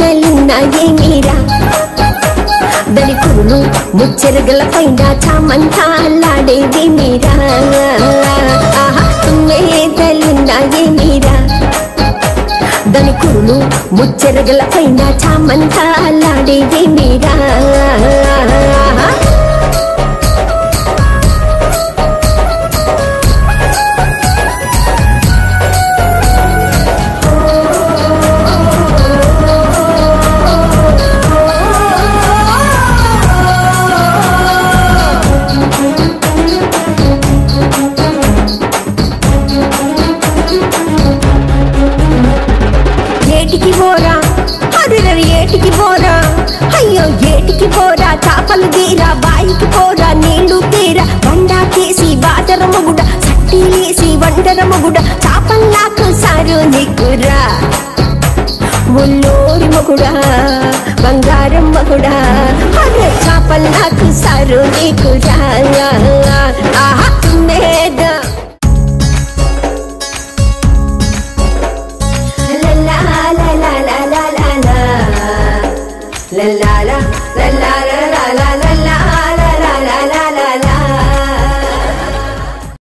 తుమ్మెదలున్నాయి మీరా దరి కురులు ముచ్చెరగల పైన చామంతాలాడేది మీరా ఆహా, తుమ్మెదలున్నాయి మీరా దాని కురులు ముచ్చెరగల పైన చామంతాలాడేది మీరా ఏటికి పోరా అరురవి ఏటికి పోరా అయ్యో ఏటికి పోరా చాపలు తీరా బాయికి పోరా నీళ్లు తీరా బండా కేసి బాదర మొగుడ సట్టిలేసి వండర మొగుడ చాపల్లాకు సారు నీకురా ఒల్లోరి మొగుడా బంగారం మొగుడా అరే చాపల్లాకు సారు నీకురా ఆహా మీద La la la la la la la la la la la la